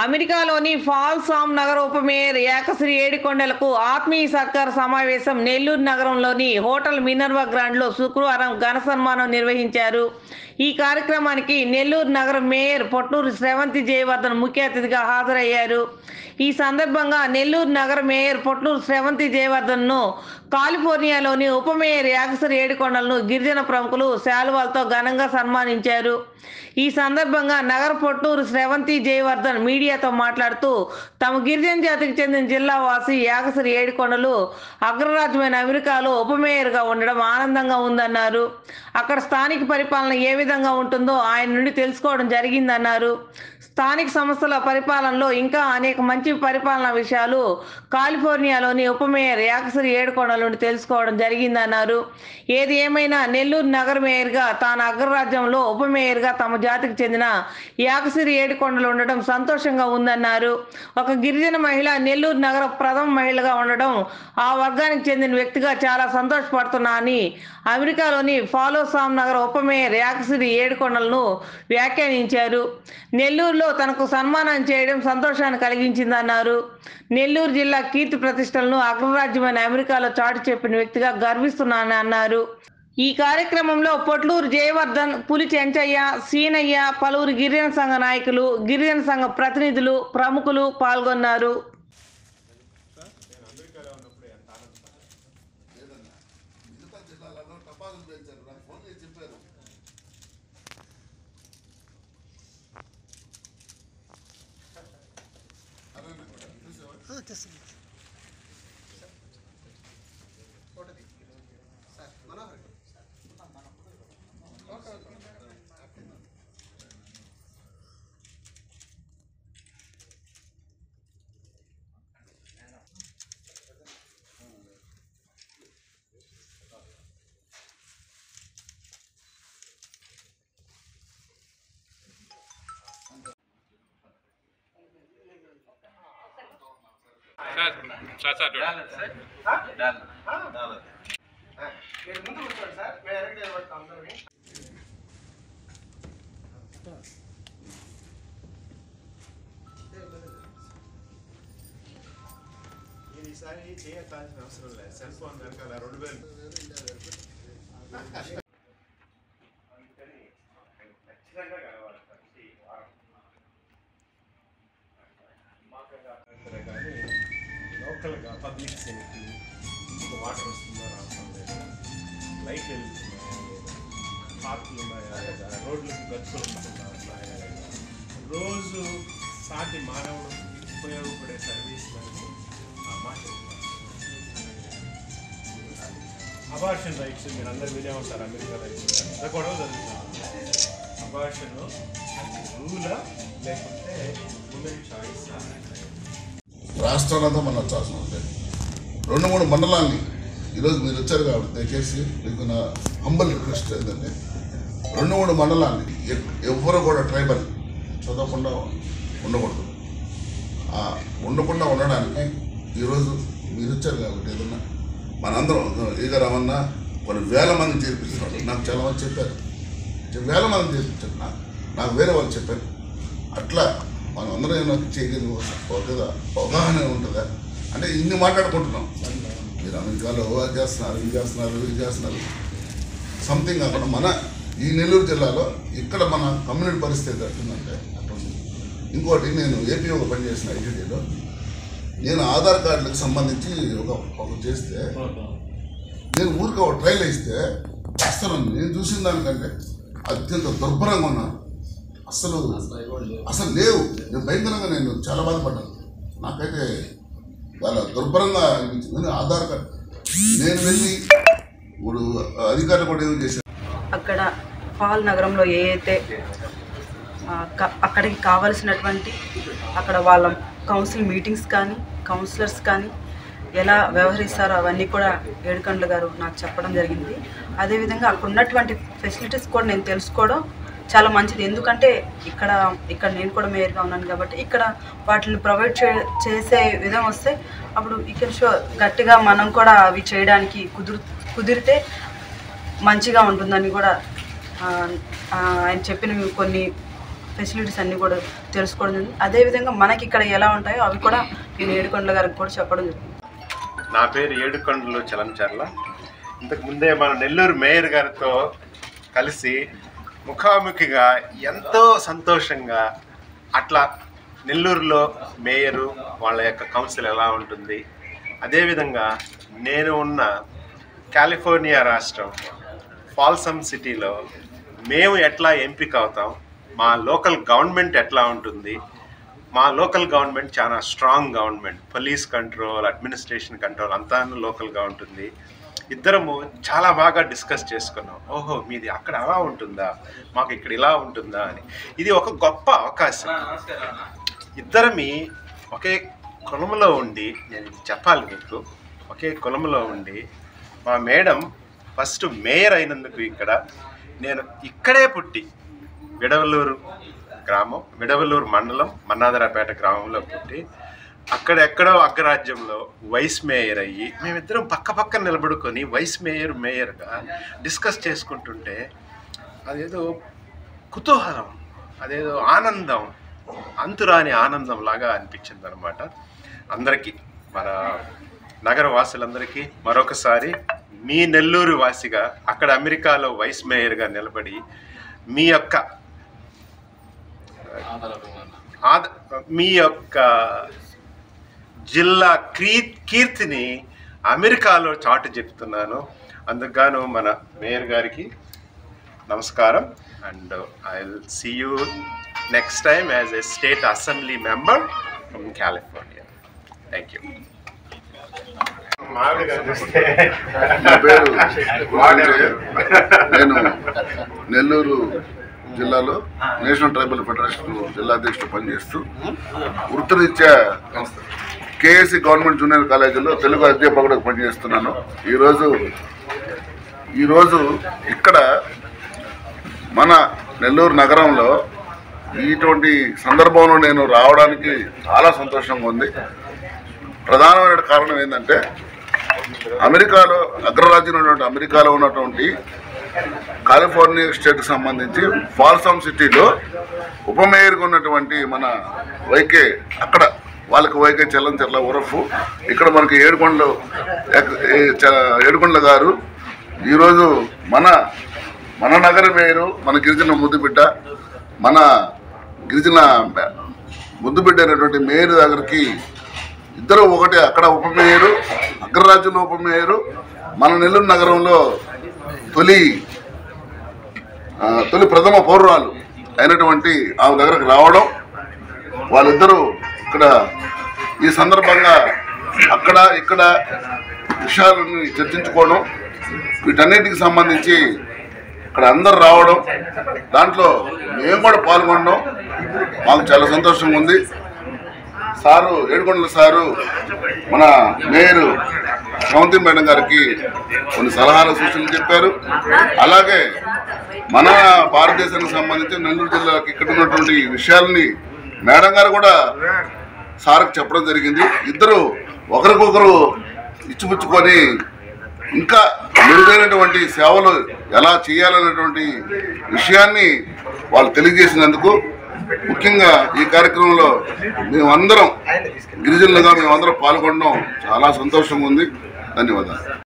అమెరికాలోని fall Sam నగర ఉప మేయర్ ఏకశ్రీ ఏడికొండలకు ఆత్మీయ సత్కార సమావేశం నెల్లూరు నగరంలోని హోటల్ మినర్వా గ్రాండ్లో శుక్రవారం ఘన సన్మానం నిర్వహించారు ఈ కార్యక్రమానికి నెల్లూరు నగర మేయర్ పొట్టూరు శ్రవంతి జయవర్ధన్ ముఖ్య అతిథిగా హాజరయ్యారు ఈ సందర్భంగా నెల్లూరు నగర మేయర్ పొట్లూరు శ్రవంతి జయవర్ధన్ను కాలిఫోర్నియాలోని ఉప మేయర్ యాగసరి ఏడుకొండలను గిరిజన ప్రముఖులు శాలువాలతో ఘనంగా సన్మానించారు ఈ సందర్భంగా నగర పొట్టూరు శ్రవంతి జయవర్ధన్ మీడియాతో మాట్లాడుతూ తమ గిరిజన జాతికి చెందిన జిల్లా వాసి యాగసరి ఏడుకొండలు అగ్రరాజ్యమైన అమెరికాలో ఉప మేయర్గా ఉండడం ఆనందంగా ఉందన్నారు అక్కడ స్థానిక పరిపాలన ఏ విధంగా ఉంటుందో ఆయన నుండి తెలుసుకోవడం జరిగిందన్నారు స్థానిక సంస్థల పరిపాలనలో ఇంకా అనేక మంచి పరిపాలనా విషయాలు కాలిఫోర్నియాలోని ఉప మేయర్ యాకసరి ఏడుకొండల నుండి తెలుసుకోవడం జరిగిందన్నారు ఏది ఏమైనా నెల్లూరు నగర మేయర్గా తాను అగ్రరాజ్యంలో ఉప మేయర్గా తమ జాతికి చెందిన యాకసిరి ఏడుకొండలు ఉండడం సంతోషంగా ఉందన్నారు ఒక గిరిజన మహిళ నెల్లూరు నగర ప్రథమ మహిళగా ఉండడం ఆ వర్గానికి చెందిన వ్యక్తిగా చాలా సంతోషపడుతున్నా అని అమెరికాలోని ఫాలో సామ్ నగర ఉప మేయర్ యాకసిరి ఏడుకొండలను వ్యాఖ్యానించారు నెల్లూరులో తనకు సన్మానం చేయడం సంతోషాన్ని కలిగించిందన్నారు నెల్లూరు జిల్లా కీర్తి ప్రతిష్టలను అగ్రరాజ్యమైన అమెరికాలో చాటు చెప్పిన వ్యక్తిగా గర్విస్తున్నానని అన్నారు ఈ కార్యక్రమంలో పొట్లూరు జయవర్ధన్ పులి చెంచయ్య సీనయ్య పలువురు గిరిజన సంఘ నాయకులు గిరిజన సంఘ ప్రతినిధులు ప్రముఖులు పాల్గొన్నారు మిగతా జిల్లాలలో టపాసులు పెంచారు నాకు ఫోన్ చేసి చెప్పారు సార్ సార్ చూడండి మీరు ముందు కూర్చోండి సార్ మేము వెనక్కి నిలబడతాం అందరినీ నేను ఈసారి చేయకాల్సిన అవసరం లేదు సెల్ ఫోన్ వెనకాల రెండు వేలు ఖచ్చితంగా కలవాలి ప్రతి వారం మాకు కానీ లోకల్గా పబ్లిక్ సేఫ్టీ ఇంకా వాటర్ వస్తుందా రావడం లేదు లైట్ వెళ్తున్నాయా లేదా పార్కులు ఉన్నాయా లేదా రోడ్లకు గతుకులు ఉంటున్నాయా లేదా రోజు సాటి మానవుడు ఉపయోగపడే సర్వీస్ ఆ మాట అబార్షన్ రైట్స్ మీరు అందరు వినే ఉంటారు అమెరికా రైట్స్ అంత గొడవ జరుగుతుంది అబార్షన్ రూలా లేకుంటే ఉమెన్ చాయిస్ రాష్ట్రాలంతా మనం వచ్చాల్సిన ఉంటాయి రెండు మూడు మండలాన్ని ఈరోజు మీరు వచ్చారు కాబట్టి దయచేసి మీకు నా హంబల్ రిక్వెస్ట్ ఏంటంటే రెండు మూడు మండలాన్ని ఎ- ఎవ్వరు కూడా ట్రైబల్ చదవకుండా ఉండకూడదు ఆ ఉండకుండా ఉండడానికి ఈరోజు మీరు వచ్చారు కాబట్టి ఏదన్నా మనందరం ఈగ రమన్న కొన్ని వేల మంది చేర్పిస్తున్నాడు నాకు చాలా మంది చెప్పారు చె- వేల మంది చేర్పించారు నాకు నాకు వేరే వాళ్ళు చెప్పారు అట్లా మనం అందరం ఏమైనా చేయగలిగి ఒక అవగాహన ఉంటుందా అంటే ఇన్ని మాట్లాడుకుంటున్నాం మీరు అమెరికాలో అది చేస్తున్నారు ఇది చేస్తున్నారు ఇది చేస్తున్నారు సంథింగ్ కాకుండా మన ఈ నెల్లూరు జిల్లాలో ఇక్కడ మన కమ్యూనిటీ పరిస్థితి ఎట్లుందంటే అట్లుంది ఇంకోటి నేను ఏపీ ఒక పని చేసిన ఐటీడీలో నేను ఆధార్ కార్డులకు సంబంధించి ఒక ఒక చేస్తే నేను ఊరికి ఒక ట్రైల్ ఇస్తే అసలు నేను చూసిన దానికంటే అత్యంత దుర్భరంగా ఉన్నాను అసలు అసలు లేవు నేను భయంకరంగా నేను చాలా బాధపడ్డాను నాకైతే చాలా దుర్భరంగా అనిపించింది నేను ఆధార్ కార్డు నేను వెళ్ళి ఇప్పుడు అధికారులు కూడా ఏం చేశారు అక్కడ పాల్ నగరంలో ఏ అయితే ఆ, క- అక్కడికి కావలసినటువంటి అక్కడ వాళ్ళ కౌన్సిల్ మీటింగ్స్ కానీ కౌన్సిలర్స్ కానీ ఎలా వ్యవహరిస్తారో అవన్నీ కూడా ఏడుకండ్ల గారు నాకు చెప్పడం జరిగింది అదేవిధంగా అక్కడ ఉన్నటువంటి ఫెసిలిటీస్ కూడా నేను తెలుసుకోవడం చాలా మంచిది ఎందుకంటే ఇక్కడ ఇక్కడ నేను కూడా మేయర్గా ఉన్నాను కాబట్టి ఇక్కడ వాటిని ప్రొవైడ్ చే చేసే విధం వస్తే అప్పుడు ఇక్కడ షో గట్టిగా మనం కూడా అవి చేయడానికి కుదురు కుదిరితే మంచిగా ఉంటుందని కూడా ఆ, ఆ, ఆయన చెప్పిన కొన్ని ఫెసిలిటీస్ అన్నీ కూడా తెలుసుకోవడం జరిగింది అదేవిధంగా మనకి ఇక్కడ ఎలా ఉంటాయో అవి కూడా నేను ఏడుకొండల గారికి కూడా చెప్పడం జరిగింది నా పేరు ఏడుకొండలు చలంచర్ల ఇంతకు ముందే మన నెల్లూరు మేయర్ గారితో కలిసి ముఖాముఖిగా ఎంతో సంతోషంగా అట్లా నెల్లూరులో మేయరు వాళ్ళ యొక్క కౌన్సిల్ ఎలా ఉంటుంది అదేవిధంగా నేను ఉన్న కాలిఫోర్నియా రాష్ట్రం ఫాల్సమ్ సిటీలో మేము ఎట్లా ఎంపిక అవుతాం మా లోకల్ గవర్నమెంట్ ఎట్లా ఉంటుంది మా లోకల్ గవర్నమెంట్ చాలా strong government police control administration control అంతా లోకల్గా ఉంటుంది ఇద్దరము చాలా బాగా డిస్కస్ చేసుకున్నాం ఓహో మీది అక్కడ అలా ఉంటుందా మాకు ఇక్కడ ఇలా ఉంటుందా అని ఇది ఒక గొప్ప అవకాశం ఇద్దరమి ఒకే కులంలో ఉండి నేను ఇది చెప్పాలి మీకు ఒకే కులంలో ఉండి మా మేడం ఫస్ట్ మేయర్ అయినందుకు ఇక్కడ నేను ఇక్కడే పుట్టి విడవలూరు గ్రామం విడవలూరు మండలం మన్నాదరాపేట గ్రామంలో పుట్టి అక్కడెక్కడో అగ్రరాజ్యంలో వైస్ మేయర్ అయ్యి మేమిద్దరం పక్క పక్కన నిలబడుకొని వైస్ మేయర్ మేయర్గా డిస్కస్ చేసుకుంటుంటే అదేదో కుతూహలం అదేదో ఆనందం అంతురాని ఆనందం లాగా అనిపించింది అనమాట అందరికీ మన నగర వాసులందరికీ మరొకసారి మీ నెల్లూరు వాసిగా అక్కడ అమెరికాలో వైస్ మేయర్గా నిలబడి మీ యొక్క ఆద మీ యొక్క జిల్లా క్రీ కీర్తిని అమెరికాలో చాటు చెప్తున్నాను అందుకు మన మేయర్ గారికి నమస్కారం and I will see you next time as a state assembly member from California thank you మావిడ చూస్తే నా పేరు రాజయ్య. నేను నెల్లూరు జిల్లాలో నేషనల్ ట్రైబల్ ఫెడరేషన్ జిల్లా అధ్యక్షుడు పనిచేస్తూ వృత్తిరీత్యా కేఎస్సి గవర్నమెంట్ జూనియర్ కాలేజీలో తెలుగు అధ్యాపకుడిగా పనిచేస్తున్నాను ఈరోజు ఈరోజు ఇక్కడ మన నెల్లూరు నగరంలో ఇటువంటి సందర్భంలో నేను రావడానికి చాలా సంతోషంగా ఉంది ప్రధానమైన కారణం ఏంటంటే అమెరికాలో అగ్రరాజ్యం ఉన్నటువంటి అమెరికాలో ఉన్నటువంటి కాలిఫోర్నియా స్టేట్కి సంబంధించి ఫాల్సమ్ సిటీలో ఉప మేయర్గా ఉన్నటువంటి మన వైకే అక్కడ వాళ్ళకి వైకే చెల్లం చెల్ల ఉరఫ్ ఇక్కడ మనకి ఏడుకొండలు ఎక్- ఏ- చ- ఏడుకొండల గారు ఈరోజు మన మన నగర మేయరు మన గిరిజన ముద్దుబిడ్డ మన గిరిజన ముద్దుబిడ్డ అయినటువంటి మేయర్ దగ్గరికి ఇద్దరు ఒకటే అక్కడ ఉప మేయరు అగ్రరాజ్యంలో ఉప మేయరు మన నెల్లూరు నగరంలో తొలి ఆ, తొలి ప్రథమ పౌరురాలు అయినటువంటి ఆమె దగ్గరకు రావడం వాళ్ళిద్దరూ ఇక్కడ ఈ సందర్భంగా అక్కడ ఇక్కడ విషయాలను చర్చించుకోవడం వీటన్నిటికి సంబంధించి ఇక్కడ అందరు రావడం దాంట్లో మేము కూడా పాల్గొనడం మాకు చాలా సంతోషంగా ఉంది సారు ఏడుకొండల సారు మన మేయర్ శ్రవంతి మేడం గారికి కొన్ని సలహాలు సూచనలు చెప్పారు అలాగే మన భారతదేశానికి సంబంధించి నెల్లూరు జిల్లాకి ఇక్కడ ఉన్నటువంటి విషయాలని మేడం గారు కూడా సార్కి చెప్పడం జరిగింది ఇద్దరు ఒకరికొకరు ఇచ్చిపుచ్చుకొని ఇంకా మెరుగైనటువంటి సేవలు ఎలా చేయాలనేటువంటి విషయాన్ని వాళ్ళు తెలియజేసినందుకు ముఖ్యంగా ఈ కార్యక్రమంలో మేమందరం గిరిజనులుగా మేమందరం పాల్గొనడం చాలా సంతోషంగా ఉంది ధన్యవాదాలు